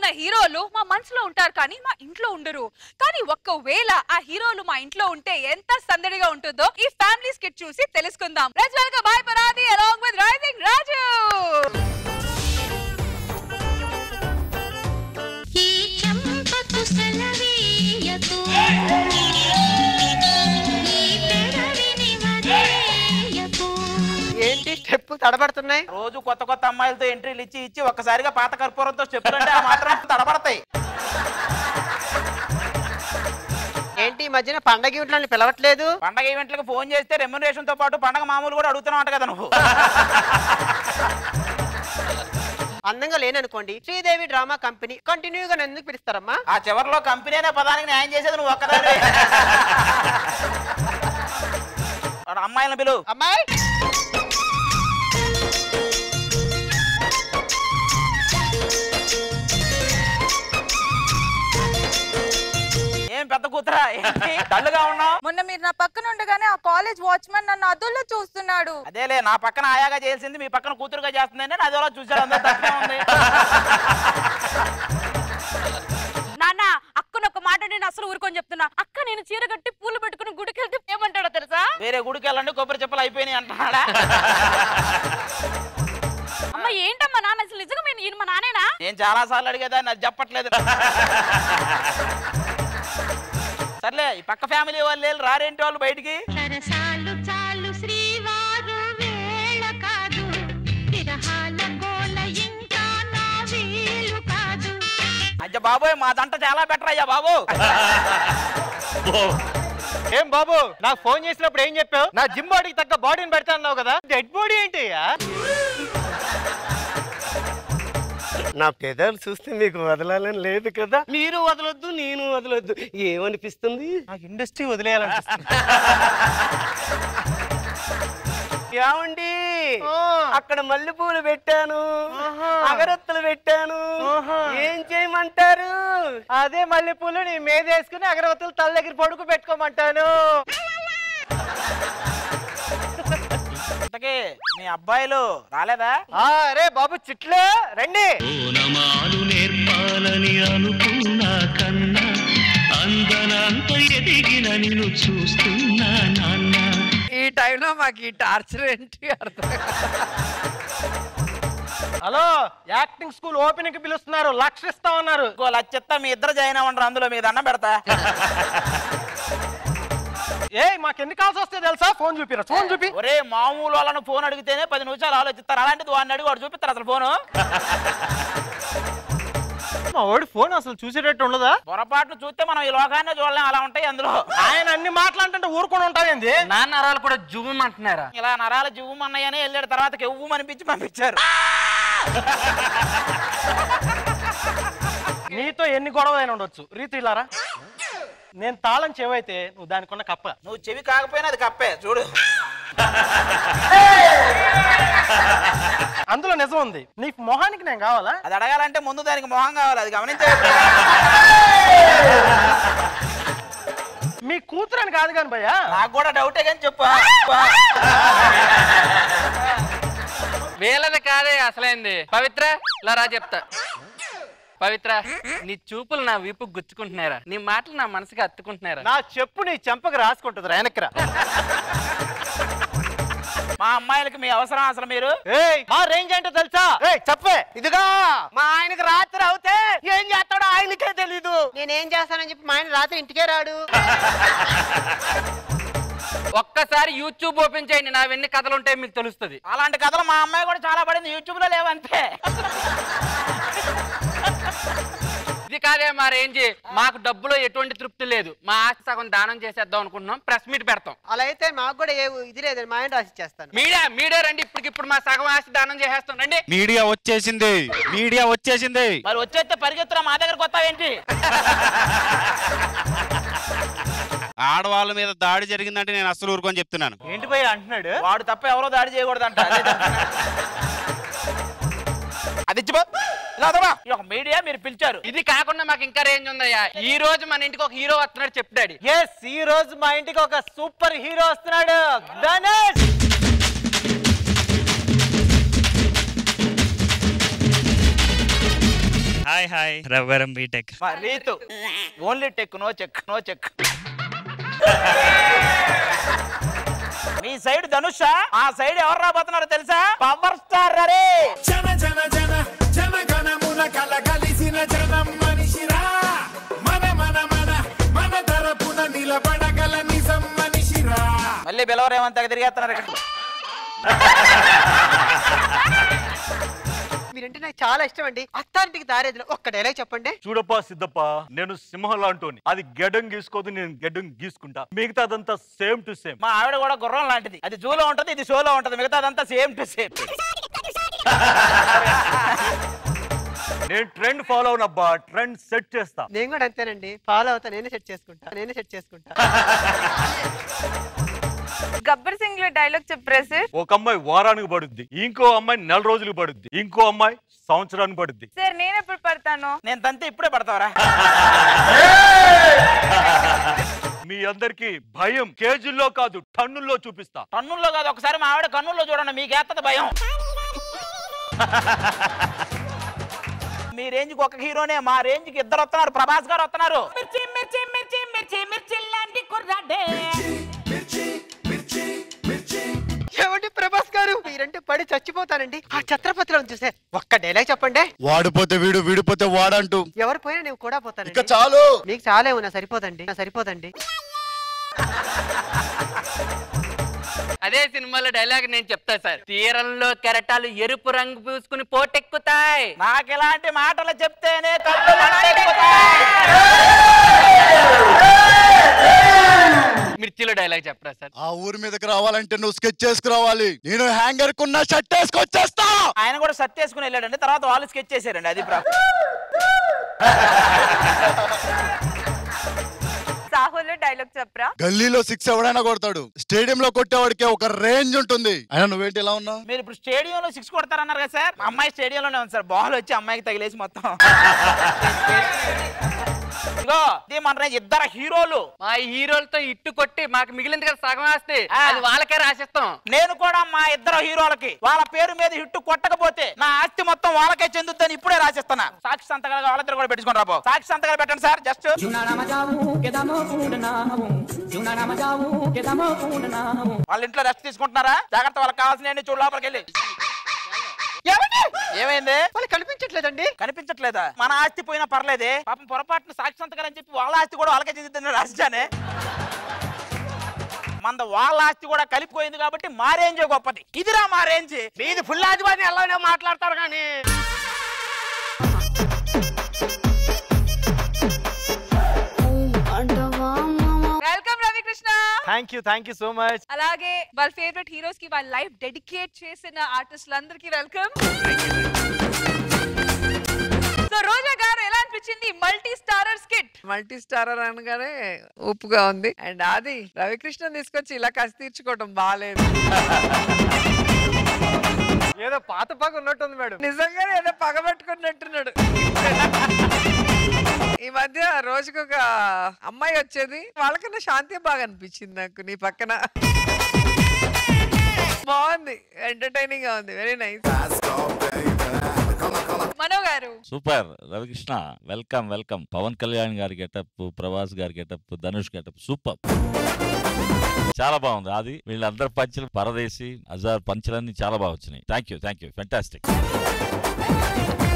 ఉన్న హీరోలు మా మనసులో ఉంటారు కానీ మా ఇంట్లో ఉండరు కానీ ఒక్కవేళ ఆ హీరోలు మా ఇంట్లో ఉంటే ఎంత సందడిగా ఉంటుందో ఈ ఫ్యామిలీ స్కిట్ చూసి తెలుసుకుందాం లెట్స్ వెల్కమ్ బాయ్ పరాది అలాంగ్ విత్ రైజింగ్ రాజు ఈ చంపకు సెలవీయకు ఈ పెదవిని వదిలేయకు ఏంటి స్టెప్పులు తడబడుతున్నాయి రోజు కొత్త కొత్త అమ్మాయిలతో ఎంట్రీలు ఇచ్చి ఇచ్చి ఒక్కసారిగా పాత కర్పూరంతో చెప్పులంటే ఆ మాత్రం తడబడతాయి ఏంటి ఈ మధ్యన పండగ ఇంట్లో పిలవట్లేదు పండగ ఈవెంట్లకు ఫోన్ చేస్తే రెమ్యునరేషన్ తో పాటు పండగ మామూలు కూడా అడుగుతున్నావు అంట కదా నువ్వు అందంగా లేననుకోండి శ్రీదేవి డ్రామా కంపెనీ కంటిన్యూగా నన్ను ఎందుకు పిలుస్తారమ్మా ఆ చివరిలో కంపెనీ అనే పదానికి న్యాయం చేసేది నువ్వు ఒక్కదాని అమ్మాయిలను పిలువు అమ్మాయి ఏం పెద్ద కూతురా ఏంటి? డల్లుగా ఉన్నావు మొన్న మీరు నా పక్కన ఉండగానే ఆ కాలేజ్ వాచ్మెన్ నన్ను అదుల్లో చూస్తున్నాడు అదేలే నా పక్కన ఆయాగా చేయాల్సింది మీ పక్కన కూతురుగా చేస్తుందని నేను అదేలా చూసాను అందరూ తప్పే ఉంది నాన్న అక్కను ఒక మాట నేను అసలు ఊరుకొని చెప్తున్నా అక్క నేను చీర కట్టి పూలు పెట్టుకుని గుడికి వెళ్తే ఏమంటాడో తెలుసా వేరే గుడికి వెళ్ళండి కొబ్బరి చెప్పలు అయిపోయినాయి అంటున్నాడా అమ్మ ఏంటమ్మా నాన్న అసలు నిజంగా మీరు ఈయన మా నానేనా నేను చాలా సార్లు అడిగేదా నాకు చెప్పట్లేదు సర్లే ఈ పక్క ఫ్యామిలీ వాళ్ళు లేరు, రారేంటి వాళ్ళు బయటికి సరసాలు చాలు శ్రీవారు వేళ కాదు విరహాల గోల ఇంకా నా వీలు కాదు అయ్యా బాబోయ్ మా దంట చాలా బెటర్ అయ్యా బాబు ఏం బాబు నాకు ఫోన్ చేసినప్పుడు ఏం చెప్పావు నా జిమ్ బాడీకి తగ్గ బాడీని పెడతా అన్నావు కదా డెడ్ బాడీ ఏంటి నా పెదాలు చూస్తే మీకు వదలాలని లేదు కదా మీరు వదలొద్దు నేను వదలొద్దు ఏమనిపిస్తుంది నాకు ఇండస్ట్రీ వదిలేయాలనిపిస్తుంది ఏమండి అక్కడ మల్లెపూలు పెట్టాను అగరత్తులు పెట్టాను ఏం చేయమంటారు అదే మల్లెపూలు నీ మేదేసుకుని అగరవత్తులు తల దగ్గర పడుకు పెట్టుకోమంటాను ఇంతకీ మీ అబ్బాయిలు రాలేదా అరే బాబు చిట్లే రండి ఓనమాలు నేర్పాలని అనుకున్నా కన్నా అందనంత ఎదిగిన నిన్ను చూస్తున్నా నాన్న ఈ టైంలో మాకు ఈ టార్చర్ ఏంటి అర్థం హలో యాక్టింగ్ స్కూల్ ఓపెనింగ్ కి పిలుస్తున్నారు లక్ష ఇస్తా ఉన్నారు ఇంకో లచ్చిత్త మీ ఇద్దరు జాయిన్ అవ్వండి అందులో మీ దండం పెడతా ఏ మాకు ఎన్ని కాల్స్ వస్తాయి తెలుసా ఫోన్ చూపిరా ఫోన్ చూపి ఒరే మామూలు వాళ్ళని ఫోన్ అడిగితేనే పది నిమిషాలు ఆలోచిస్తారు అలాంటిది వాడిని అడిగి వాడు చూపిస్తారు అసలు ఫోను మా వాడు ఫోన్ అసలు చూసేటట్టు ఉండదా పొరపాటును చూస్తే మనం ఈ లోకాన్ని చూడలేం అలా ఉంటాయి అందులో ఆయన అన్ని మాట్లాడుతుంటే ఊరుకొని ఉంటాయండి నా నరాలు కూడా జుమ్ అంటున్నారా ఇలా నరాలు జివ్వుమన్నాయని వెళ్ళాడు తర్వాత కెవ్వు అనిపించి పంపించారు నీతో ఎన్ని గొడవలైనా ఉండొచ్చు రీతి ఇలారా నేను తాళం చెవైతే నువ్వు దానికి ఉన్న కప్ప నువ్వు చెవి కాకపోయినా అది కప్పే చూడు అందులో నిజం ఉంది నీ మొహానికి నేను కావాలా అది అడగాలంటే ముందు దానికి మొహం కావాలి అది గమనించే మీ కూతురని కాదు కాని భయ్యా నాకు కూడా డౌటే కానీ చెప్పు వీళ్ళది కాదే అసలైంది పవిత్ర ఇలా రా చెప్తా పవిత్ర నీ చూపులు నా వీపు గుచ్చుకుంటున్నారా నీ మాటలు నా మనసుకి అత్తుకుంటున్నారా నా చెప్పు నీ చెంపకి రాసుకుంటుంది వెనక్కిరా మా అమ్మాయిలకి మీ అవసరం అసలు మీరు ఏయ్ మా రేంజ్ ఏంటో తెలుసా ఏయ్ చెప్పే ఇదిగా మా ఆయనకి రాత్రి అవుతే ఏం చేస్తాడో ఆయనకే తెలీదు నేనేం చేస్తానని చెప్పి మా ఆయన రాత్రి ఇంటికే రాడు ఒక్కసారి యూట్యూబ్ ఓపెన్ చేయండి నా ఎన్ని కథలు ఉంటాయో మీకు తెలుస్తుంది అలాంటి కథలు మా అమ్మాయి కూడా చాలా పడింది యూట్యూబ్ లో లేవంతే ఇది కాదే మా రేంజ్ మాకు డబ్బులో ఎటువంటి తృప్తి లేదు మా ఆస్తి సగం దానం చేసేద్దాం అనుకుంటున్నాం ప్రెస్ మీట్ పెడతాం అలా అయితే మాకు కూడా ఏ ఇది లేదండి మా ఆయన రాసి ఇచ్చేస్తాను మీడియా మీడియా రండి ఇప్పటికిప్పుడు మా సగం ఆస్తి దానం చేసేస్తాం రండి మీడియా వచ్చేసింది మీడియా వచ్చేసింది మరి వచ్చేస్తే పరిగెత్తురా మా దగ్గరకు వస్తావేంటి ఆడవాళ్ళ మీద దాడి జరిగిందంటే నేను అస్సలు ఊరుకొని చెప్తున్నాను ఏంటి భయ్య అంటున్నాడు వాడు తప్ప ఎవరో దాడి చేయకూడదంట అదే చెప్తున్నా. అది ఇచ్చిపో ఇలా వదలరా. ఈ ఒక మీడియా మీరు పిలిచారు ఇది కాకుండా మాకు ఇంకా రేంజ్ ఉందయ్యా ఈ రోజు మన ఇంటికి ఒక హీరో వస్తున్నాడు చెప్పు డాడీ ఎస్ ఈ రోజు మా ఇంటికి ఒక సూపర్ హీరో వస్తున్నాడు Dhanush hi hi Raghuvaran B Tech మా Ritu only tech no check no check మీ సైడ్ ధనుష ఆ సైడ్ ఎవరు రాబోతున్నారో తెలుసా పవర్ స్టార్ రే జన జన జన జన గణమున కలగలిసిన జనం మనిషిరా మన మన మన మన తరపున నిలబడగల నిజం మనిషిరా మళ్ళీ బిలవరేమంత తిరిగేస్తున్నారు ఇక్కడ మీరంటే నాకు చాలా ఇష్టం అండి అత్తారింటికి దారేదిలో ఒక్క డైలాగ్ చెప్పండి చూడప్పా సిద్ధప్ప నేను సింహం లాంటోని అది గెడ్డం గీసుకోదు నేను గెడ్డం గీసుకుంటా మిగతాదంతా సేమ్ టు సేమ్ మా ఆవిడ కూడా గుర్రం లాంటిది అది జూలో ఉంటది ఇది షోలో ఉంటది మిగతా అదంతా సేమ్ టు సేమ్ నేను ట్రెండ్ ఫాలో అవునబ్బా ట్రెండ్ సెట్ చేస్తా నేను కూడా అంతేనండి ఫాలో అవుతా నేనే సెట్ చేసుకుంటా నేనే సెట్ చేసుకుంటా గబ్బర్ సింగ్ లో డైలాగ్ చెప్పరా సార్ ఒక అమ్మాయి వారానికి పడుద్ది ఇంకో అమ్మాయి నెల రోజులు పడుద్ది ఇంకో అమ్మాయి సంవత్సరానికి పడుద్ది సార్ నేను ఎప్పుడు పడతాను నేను తంతే ఇప్పుడే పడతావరా మీ అందరికి భయం కేజీల్లో కాదు టన్నుల్లో చూపిస్తా టన్నుల్లో కాదు ఒకసారి మా ఆవిడ కన్నుల్లో చూడండి మీకేత్తది భయం మీ రేంజ్ కి ఒక హీరోనే మా రేంజ్ కి ఇద్దరు వస్తున్నారు ప్రభాస్ గారు వస్తున్నారు మిర్చి మిర్చి మిర్చి మిర్చి మిర్చి లాంటి కుర్రాడే ఏమండి ప్రభాస్ గారు మీరంటే పడి చచ్చిపోతానండి ఆ ఛత్రపతిలో చూసే ఒక్క డైలాగ్ చెప్పండి వాడిపోతే వీడు వీడిపోతే వాడంటూ ఎవరు పోయినా నేను కూడా పోతాను ఇక చాలు మీకు చాలే ఉన్నా సరిపోదండి నా సరిపోదండి అదే సినిమాలో డైలాగ్ నేను చెప్తా సార్ తీరంలో కెరటాలు ఎరుపు రంగు పూసుకుని పోటెక్కుతాయి నాకు ఇలాంటి మాటలు చెప్తేనే కళ్ళు మంటెక్కుతాయి. మిర్చిలో డైలాగ్ చెప్పరా సార్ ఆ ఊరి మీదకి రావాలంటే నువ్వు స్కెచ్ చేసుకురావాలి నేను హ్యాంగర్ కున్న షర్ట్ వేసుకొచ్చేస్తా ఆయన కూడా షర్ట్ వేసుకుని వెళ్ళాడండి తర్వాత వాళ్ళు స్కెచ్ చేశారండి అది ప్రాబ్లం సాహులో డైలాగ్ చెప్పరా గల్లీలో సిక్స్ ఎవడైనా కొడతాడు స్టేడియం లో కొట్టేవాడికి ఒక రేంజ్ ఉంటుంది అయినా నువ్వేంటి ఇలా ఉన్నావు మీరు ఇప్పుడు స్టేడియంలో సిక్స్ కొడతారన్నారు కదా సార్ మా అమ్మాయి స్టేడియంలోనే ఉంది సార్ బాల్ వచ్చి అమ్మాయికి తగిలేసి మొత్తం ఇగో ఇది మన రేంజ్ ఇద్దరు హీరోలు మా హీరోలతో ఇట్టు కొట్టి మాకు మిగిలింది కదా సగం ఆస్తి ఆ. అది వాళ్ళకే రాసిస్తాం నేను కూడా మా ఇద్దరు హీరోలకి వాళ్ళ పేరు మీద హిట్టు కొట్టకపోతే నా ఆస్తి మొత్తం వాళ్ళకే చెందుద్దని ఇప్పుడే రాసిస్తున్నా సాక్షి సంతకాలుగా వాళ్ళిద్దరు కూడా పెట్టుకుని రాబో సాక్షి సంతకాలు పెట్టండి సార్ జస్ట్ వాళ్ళ ఇంట్లో రెస్ట్ తీసుకుంటున్నారా జాగ్రత్త వాళ్ళకి కావాల్సిన చూడు లోపలికి వెళ్ళి ఏమండి? ఏమైంది వాళ్ళు కనిపించట్లేదండి కనిపించట్లేదా మన ఆస్తి పోయినా పర్లేదే పాపం పొరపాటున సాక్షి సంతకాలు అని చెప్పి వాళ్ళ ఆస్తి కూడా వాళ్ళకే చెందుతుంది రాసిచానే మన వాళ్ళ ఆస్తి కూడా కలిపిపోయింది కాబట్టి మా రేంజ్ గొప్పది ఇదిరా మా రేంజ్ మీది ఫుల్ ఆదివాది ఎలానే మాట్లాడతారు కానీ welcome Ravikrishna thank you thank you so much అలాగే వాళ్ళ ఫేవరెట్ హీరోస్ కి వాళ్ళ లైఫ్ డెడికేట్ చేసిన ఆర్టిస్టులందరికీ వెల్కమ్ సో రోజా గారు ఎలా అనిపించింది multi starrer skit multi starrer అనగానే ఉప్పుగా ఉంది అండ్ అది రవికృష్ణ తీసుకొచ్చి ఇలా కసి తీర్చుకోవడం బాగాలేదు ఏదో పాత పగ ఉన్నట్టుంది మేడం నిజంగానే ఏదో పగబట్టుకున్నట్టున్నాడు ఈ మధ్య రోజుకు ఒక అమ్మాయి వచ్చేది వాళ్ళకన్నా శాంతి బాగా అనిపించింది నాకు నీ పక్కన బాగుంది ఎంటర్టైనింగ్ గా ఉంది వెరీ నైస్ మనో గారు super Ravikrishna welcome welcome Pawan Kalyan గారి గెటప్ ప్రభాస్ గారి గెటప్ ధనుష్ గెటప్ సూపర్ చాలా బాగుంది అది వీళ్ళందరు పంచులు పరదేశి అజార్ పంచులన్నీ చాలా బాగా వచ్చినాయి thank you thank you fantastic